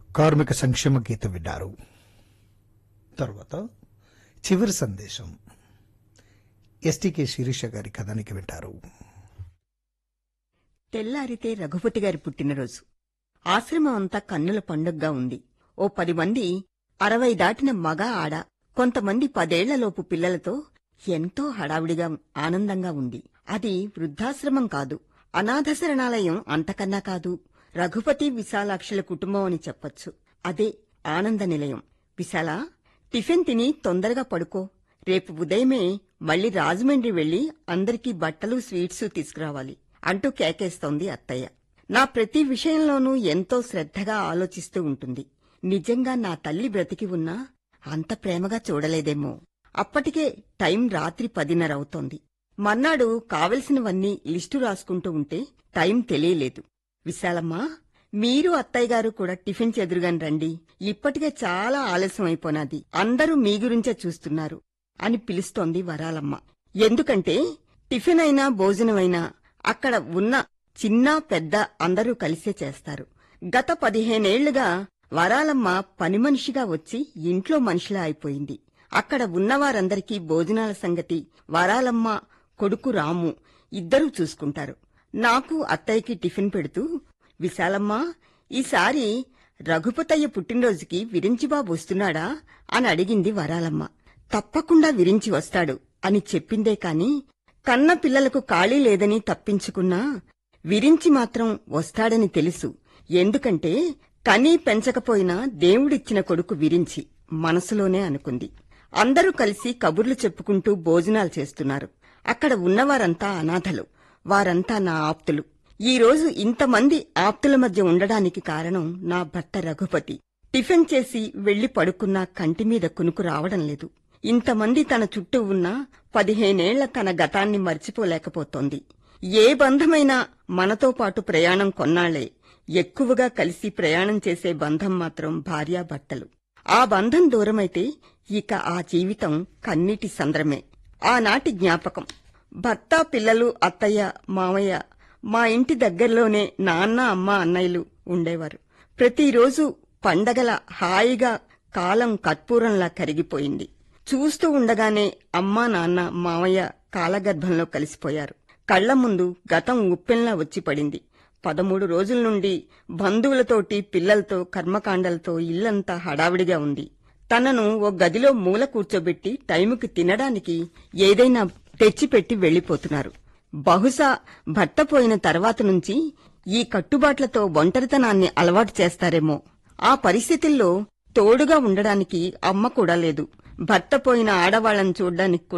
కార్మిక సంక్షేమ గీతం విన్నారు తర్వాత చివరి సందేశం ఎస్టీకే శిరీష గారి కథానికి వింటారు తెల్లారితే రఘుపతి గారి పుట్టినరోజు ఆశ్రమం అంతా కన్నుల పండుగగా ఉంది ఓ పది మంది అరవై దాటిన మగ ఆడ కొంతమంది పదేళ్లలోపు పిల్లలతో ఎంతో హడావిడిగా ఆనందంగా ఉంది అది వృద్ధాశ్రమం కాదు అనాథ శరణాలయం అంతకన్నా కాదు రఘుపతి విశాలాక్షుల కుటుంబం అని చెప్పొచ్చు అదే ఆనంద నిలయం విశాల టిఫిన్ తిని తొందరగా పడుకో రేపు ఉదయమే మళ్ళీ రాజమండ్రి వెళ్లి అందరికీ బట్టలు స్వీట్స్ తీసుకురావాలి అంటూ కేకేస్తోంది అత్తయ్య నా ప్రతి విషయంలోనూ ఎంతో శ్రద్ధగా ఆలోచిస్తూ ఉంటుంది నిజంగా నా తల్లి బ్రతికి ఉన్నా అంత ప్రేమగా చూడలేదేమో అప్పటికే టైం రాత్రి పదిన్నర అవుతోంది మన్నాడు కావలసినవన్నీ లిస్టు రాసుకుంటూ ఉంటే టైం తెలియలేదు విశాలమ్మా మీరు అత్తయ్య గారు కూడా టిఫిన్ చెదురుగాని రండి ఇప్పటికే చాలా ఆలస్యం అయిపోనాది అందరూ మీ గురించే చూస్తున్నారు అని పిలుస్తోంది వరాలమ్మ ఎందుకంటే టిఫిన్ అయినా భోజనమైనా అక్కడ ఉన్న చిన్న పెద్ద అందరూ కలిసే చేస్తారు గత పదిహేనేళ్లుగా వరాలమ్మ పని మనిషిగా వచ్చి ఇంట్లో మనిషిలా అయిపోయింది అక్కడ ఉన్నవారందరికీ భోజనాల సంగతి వరాలమ్మ కొడుకు రాము ఇద్దరూ చూసుకుంటారు నాకు అత్తయ్యకి టిఫిన్ పెడుతూ విశాలమ్మ ఈసారి రఘుపతయ్య పుట్టినరోజుకి విరించిబాబు వస్తున్నాడా అని అడిగింది వరాలమ్మ తప్పకుండా విరించి వస్తాడు అని చెప్పిందే కాని కన్న పిల్లలకు ఖాళీ లేదని తప్పించుకున్నా విరించి మాత్రం వస్తాడని తెలుసు ఎందుకంటే కనీ పెంచకపోయినా దేవుడిచ్చిన కొడుకు విరించి మనసులోనే అనుకుంది అందరూ కలిసి కబుర్లు చెప్పుకుంటూ భోజనాలు చేస్తున్నారు అక్కడ ఉన్నవారంతా అనాథలు వారంతా నా ఆప్తులు ఈ రోజు ఇంతమంది ఆప్తుల మధ్య ఉండడానికి కారణం నా భర్త రఘుపతి టిఫిన్ చేసి వెళ్లి పడుకున్నా కంటి మీద కునుకు రావడం లేదు ఇంతమంది తన చుట్టూ ఉన్నా పదిహేనేళ్ల తన గతాన్ని మర్చిపోలేకపోతోంది ఏ బంధమైనా మనతో పాటు ప్రయాణం కొన్నాళ్లే ఎక్కువగా కలిసి ప్రయాణం చేసే బంధం మాత్రం భార్యాభర్తలు ఆ బంధం దూరమైతే ఇక ఆ జీవితం కన్నీటి సంద్రమే ఆనాటి జ్ఞాపకం భర్త పిల్లలు అత్తయ్య మామయ్య మా ఇంటి దగ్గరలోనే నాన్న అమ్మ అన్నయ్యలు ఉండేవారు ప్రతిరోజు పండగల హాయిగా కాలం కర్పూరంలా కరిగిపోయింది చూస్తూ ఉండగానే అమ్మా నాన్న మామయ్య కాలగర్భంలో కలిసిపోయారు కళ్ల ముందు గతం ఉప్పెన్లా వచ్చి పడింది పదమూడు రోజుల నుండి బంధువులతోటి పిల్లలతో కర్మకాండలతో ఇల్లంతా హడావిడిగా ఉంది తనను ఓ గదిలో మూల కూర్చోబెట్టి టైముకి తినడానికి ఏదైనా తెచ్చిపెట్టి వెళ్లిపోతున్నారు బహుశా భర్త పోయిన తర్వాత నుంచి ఈ కట్టుబాట్లతో ఒంటరితనాన్ని అలవాటు చేస్తారేమో ఆ పరిస్థితుల్లో తోడుగా ఉండడానికి అమ్మ కూడా లేదు భర్త పోయిన ఆడవాళ్లను చూడ్డానికి